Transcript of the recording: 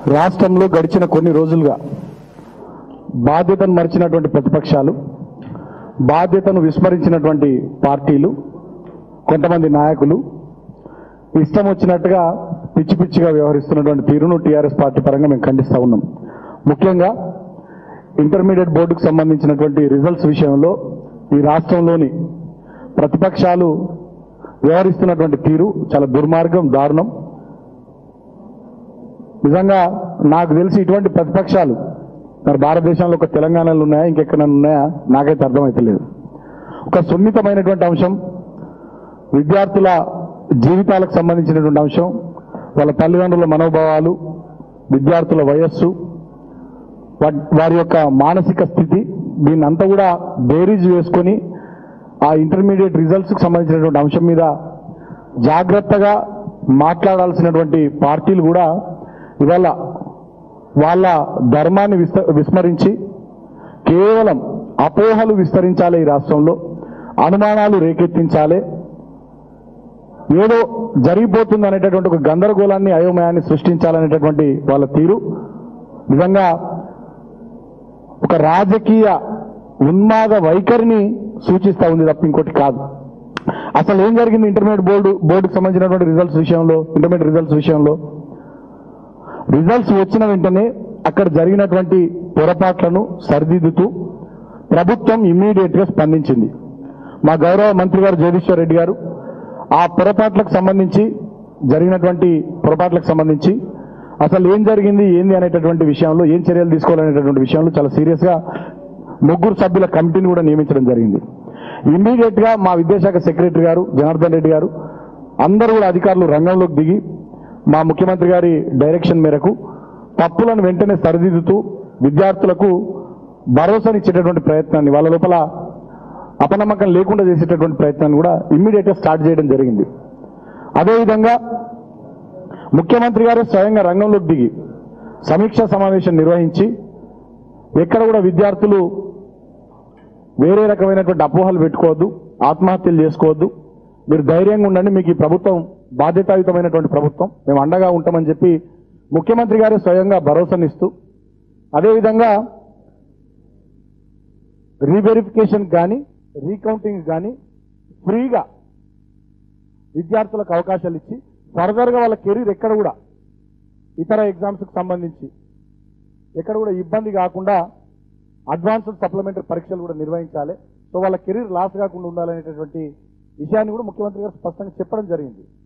రాష్ట్రంలో గడిచిన కొన్ని రోజులుగా బాధ్యతను మరిచినటువంటి ప్రతిపక్షాలు బాధ్యతను విస్మరించినటువంటి పార్టీలు కొంతమంది నాయకులు ఇష్టం వచ్చినట్టుగా పిచ్చి పిచ్చిగా వ్యవహరిస్తున్నటువంటి తీరును టీఆర్ఎస్ పార్టీ పరంగా మేము ఖండిస్తా ఉన్నాం ముఖ్యంగా ఇంటర్మీడియట్ బోర్డుకు సంబంధించినటువంటి రిజల్ట్స్ విషయంలో ఈ రాష్ట్రంలోని ప్రతిపక్షాలు వ్యవహరిస్తున్నటువంటి తీరు చాలా దుర్మార్గం దారుణం నిజంగా నాకు తెలిసి ఇటువంటి ప్రతిపక్షాలు మరి భారతదేశంలో ఒక తెలంగాణలో ఉన్నాయా ఇంకెక్కడైనా ఉన్నాయా నాకైతే అర్థమైతలేదు ఒక సున్నితమైనటువంటి అంశం విద్యార్థుల జీవితాలకు సంబంధించినటువంటి అంశం వాళ్ళ తల్లిదండ్రుల మనోభావాలు విద్యార్థుల వయస్సు వా- వారి యొక్క మానసిక స్థితి దీన్ని అంతా కూడా బేరీజ్ వేసుకొని ఆ ఇంటర్మీడియట్ రిజల్ట్స్కి సంబంధించినటువంటి అంశం మీద జాగ్రత్తగా మాట్లాడాల్సినటువంటి పార్టీలు కూడా ఇవాళ వాళ్ళ ధర్మాన్ని విస్త- విస్మరించి కేవలం అపోహలు విస్తరించాలి ఈ రాష్ట్రంలో అనుమానాలు రేకెత్తించాలి ఏదో జరిగిపోతుంది అనేటటువంటి ఒక గందరగోళాన్ని అయోమయాన్ని సృష్టించాలనేటటువంటి వాళ్ళ తీరు నిజంగా ఒక రాజకీయ ఉన్మాద వైఖరిని సూచిస్తా ఉంది తప్ప ఇంకోటి కాదు అసలు ఏం జరిగింది ఇంటర్మీడియట్ బోర్డు బోర్డుకు సంబంధించినటువంటి రిజల్ట్స్ విషయంలో ఇంటర్మీడియట్ రిజల్ట్స్ విషయంలో రిజల్ట్స్ వచ్చిన వెంటనే అక్కడ జరిగినటువంటి పొరపాట్లను సరిదిద్దుతూ ప్రభుత్వం ఇమ్మీడియట్ గా స్పందించింది మా గౌరవ మంత్రి గారు జగదీశ్వర్ రెడ్డి గారు ఆ పొరపాట్లకు సంబంధించి జరిగినటువంటి పొరపాట్లకు సంబంధించి అసలు ఏం జరిగింది ఏంది అనేటటువంటి విషయంలో ఏం చర్యలు తీసుకోవాలనేటటువంటి విషయంలో చాలా సీరియస్ గా ముగ్గురు సభ్యుల కమిటీని కూడా నియమించడం జరిగింది ఇమ్మీడియట్ గా మా విద్యాశాఖ సెక్రటరీ గారు జనార్దన్ రెడ్డి గారు అందరూ కూడా అధికారులు రంగంలోకి దిగి మా ముఖ్యమంత్రి గారి డైరెక్షన్ మేరకు తప్పులను వెంటనే సరిదిద్దుతూ విద్యార్థులకు భరోసానిచ్చేటటువంటి ప్రయత్నాన్ని వాళ్ళ లోపల అపనమ్మకం లేకుండా చేసేటటువంటి ప్రయత్నాన్ని కూడా ఇమ్మీడియట్ గా స్టార్ట్ చేయడం జరిగింది అదేవిధంగా ముఖ్యమంత్రి గారు స్వయంగా రంగంలోకి దిగి సమీక్షా సమావేశం నిర్వహించి ఎక్కడ కూడా విద్యార్థులు వేరే రకమైనటువంటి అపోహలు పెట్టుకోవద్దు ఆత్మహత్యలు చేసుకోవద్దు మీరు ధైర్యంగా ఉండండి మీకు ఈ ప్రభుత్వం బాధ్యతాయుతమైనటువంటి ప్రభుత్వం మేము అండగా ఉంటామని చెప్పి ముఖ్యమంత్రి గారే స్వయంగా భరోసానిస్తూ అదేవిధంగా రీవెరిఫికేషన్ కానీ రీకౌంటింగ్ కానీ ఫ్రీగా విద్యార్థులకు అవకాశాలు ఇచ్చి ఫర్దర్గా వాళ్ళ కెరీర్ ఎక్కడ కూడా ఇతర ఎగ్జామ్స్కి సంబంధించి ఎక్కడ కూడా ఇబ్బంది కాకుండా అడ్వాన్స్డ్ సప్లిమెంటరీ పరీక్షలు కూడా నిర్వహించాలి సో వాళ్ళ కెరీర్ లాస్ కాకుండా ఉండాలనేటటువంటి విషయాన్ని కూడా ముఖ్యమంత్రి గారు స్పష్టంగా చెప్పడం జరిగింది